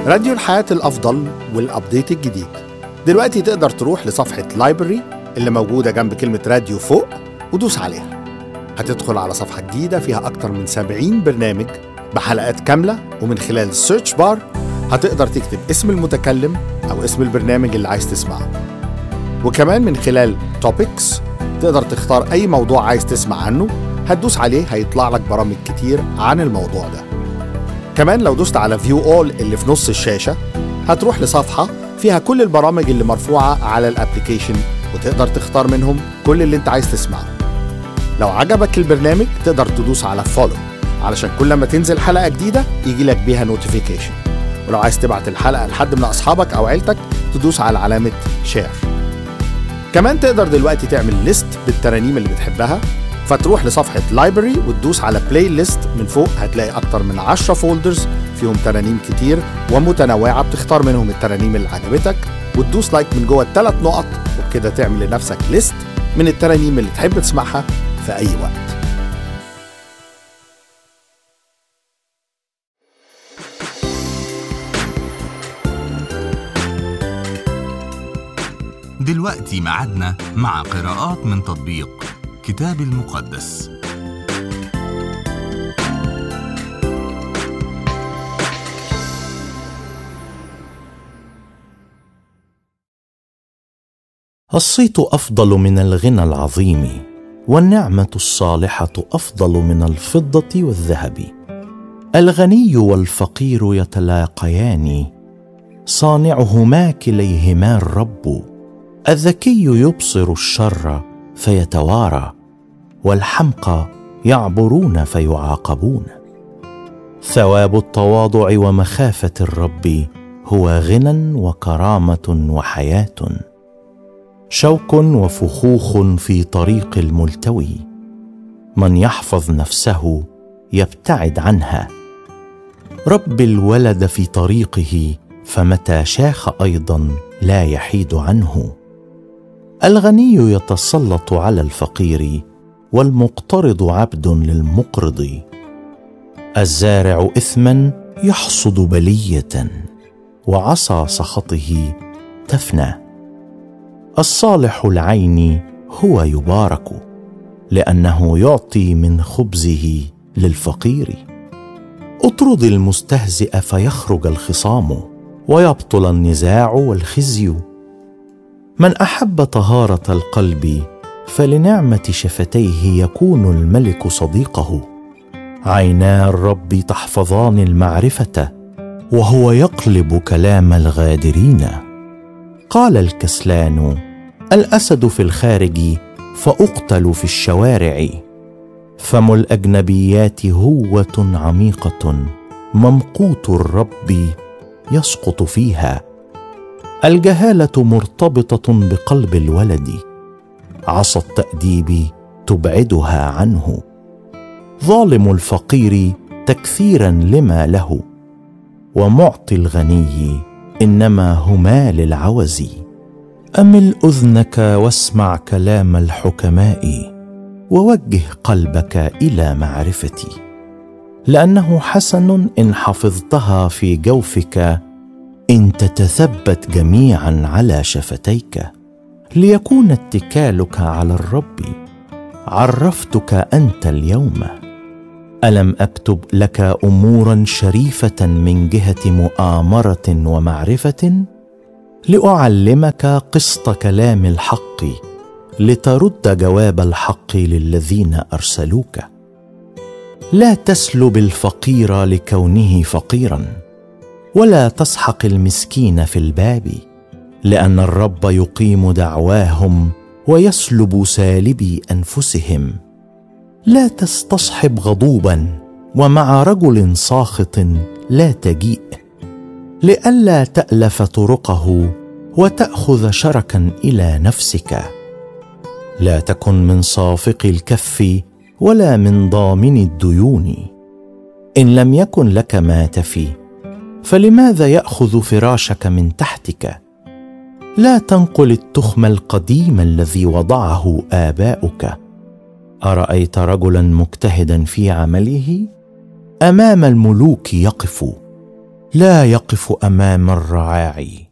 راديو الحياة الأفضل والأبديت الجديد دلوقتي تقدر تروح لصفحة لايبرري اللي موجودة جنب كلمة راديو فوق ودوس عليها هتدخل على صفحة جديدة فيها أكتر من 70 برنامج بحلقات كاملة ومن خلال السيرش بار هتقدر تكتب اسم المتكلم أو اسم البرنامج اللي عايز تسمعه وكمان من خلال توبكس تقدر تختار أي موضوع عايز تسمع عنه هتدوس عليه هيطلع لك برامج كتير عن الموضوع ده كمان لو دوست على فيو اول اللي في نص الشاشة هتروح لصفحة فيها كل البرامج اللي مرفوعة على الابليكيشن وتقدر تختار منهم كل اللي انت عايز تسمعه لو عجبك البرنامج تقدر تدوس على فولو علشان كل ما تنزل حلقة جديدة يجي لك بيها نوتيفيكيشن ولو عايز تبعت الحلقة لحد من أصحابك أو عيلتك تدوس على علامة شير كمان تقدر دلوقتي تعمل ليست بالترانيم اللي بتحبها فتروح لصفحة لايبرري وتدوس على بلاي ليست من فوق هتلاقي أكتر من 10 فولدرز فيهم ترانيم كتير ومتنوعة بتختار منهم الترانيم اللي عجبتك وتدوس لايك من جوه الثلاث نقط وبكده تعمل لنفسك ليست من الترانيم اللي تحب تسمعها في أي وقت دلوقتي ميعادنا مع قراءات من تطبيق كتاب المقدس الصيت افضل من الغنى العظيم والنعمه الصالحه افضل من الفضه والذهب الغني والفقير يتلاقيان صانعهما كليهما الرب الذكي يبصر الشر فيتوارى والحمقى يعبرون فيعاقبون ثواب التواضع ومخافه الرب هو غنى وكرامه وحياه شوك وفخوخ في طريق الملتوي من يحفظ نفسه يبتعد عنها رب الولد في طريقه فمتى شاخ ايضا لا يحيد عنه الغني يتسلط على الفقير والمقترض عبد للمقرض الزارع اثما يحصد بليه وعصا سخطه تفنى الصالح العين هو يبارك لانه يعطي من خبزه للفقير اطرد المستهزئ فيخرج الخصام ويبطل النزاع والخزي من احب طهاره القلب فلنعمه شفتيه يكون الملك صديقه عينا الرب تحفظان المعرفه وهو يقلب كلام الغادرين قال الكسلان الاسد في الخارج فاقتل في الشوارع فم الاجنبيات هوه عميقه ممقوت الرب يسقط فيها الجهاله مرتبطه بقلب الولد عصا التاديب تبعدها عنه ظالم الفقير تكثيرا لما له ومعطي الغني انما هما للعوز امل اذنك واسمع كلام الحكماء ووجه قلبك الى معرفتي لانه حسن ان حفظتها في جوفك ان تتثبت جميعا على شفتيك ليكون اتكالك على الرب عرفتك انت اليوم الم اكتب لك امورا شريفه من جهه مؤامره ومعرفه لاعلمك قسط كلام الحق لترد جواب الحق للذين ارسلوك لا تسلب الفقير لكونه فقيرا ولا تسحق المسكين في الباب لان الرب يقيم دعواهم ويسلب سالبي انفسهم لا تستصحب غضوبا ومع رجل ساخط لا تجيء لئلا تالف طرقه وتاخذ شركا الى نفسك لا تكن من صافق الكف ولا من ضامن الديون ان لم يكن لك ما تفي فلماذا ياخذ فراشك من تحتك لا تنقل التخم القديم الذي وضعه اباؤك ارايت رجلا مجتهدا في عمله امام الملوك يقف لا يقف امام الرعاعي